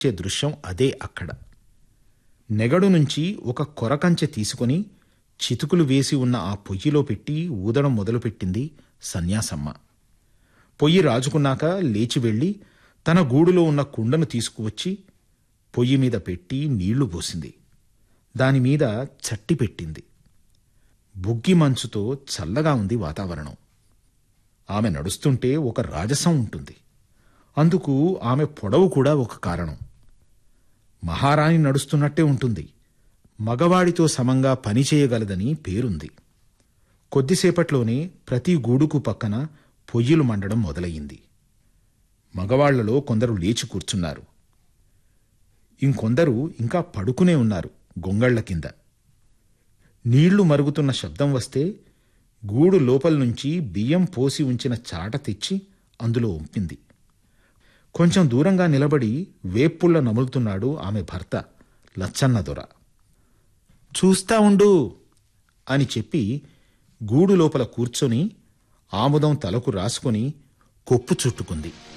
వచ్చే దృశ్యం అదే అక్కడ నెగడు నుంచి ఒక కొరకంచె తీసుకొని చితుకులు వేసి ఉన్న ఆ పొయ్యిలో పెట్టి ఊదడం మొదలుపెట్టింది సన్యాసమ్మ పొయ్యి రాజుకున్నాక లేచి వెళ్ళి తన గూడులో ఉన్న కుండను తీసుకువచ్చి పొయ్యి మీద పెట్టి నీళ్లు పోసింది దానిమీద చట్టి పెట్టింది బుగ్గి మంచుతో చల్లగా ఉంది వాతావరణం ఆమె నడుస్తుంటే ఒక రాజసం ఉంటుంది అందుకు ఆమె పొడవు కూడా ఒక కారణం మహారాణి నడుస్తున్నట్టే ఉంటుంది మగవాడితో సమంగా పనిచేయగలదని పేరుంది కొద్దిసేపట్లోనే ప్రతి గూడుకు పక్కన పొయ్యిలు మండడం మొదలయ్యింది మగవాళ్లలో కొందరు లేచి కూర్చున్నారు ఇంకొందరు ఇంకా పడుకునే ఉన్నారు గొంగళ్ల కింద నీళ్లు మరుగుతున్న శబ్దం వస్తే గూడు లోపల నుంచి బియ్యం పోసి ఉంచిన చాట తెచ్చి అందులో ఉంపింది కొంచెం దూరంగా నిలబడి వేప్పుళ్ళ నములుతున్నాడు ఆమె భర్త లచ్చన్న దొర చూస్తా ఉండు అని చెప్పి గూడు లోపల కూర్చొని ఆముదం తలకు రాసుకొని కొప్పు చుట్టుకుంది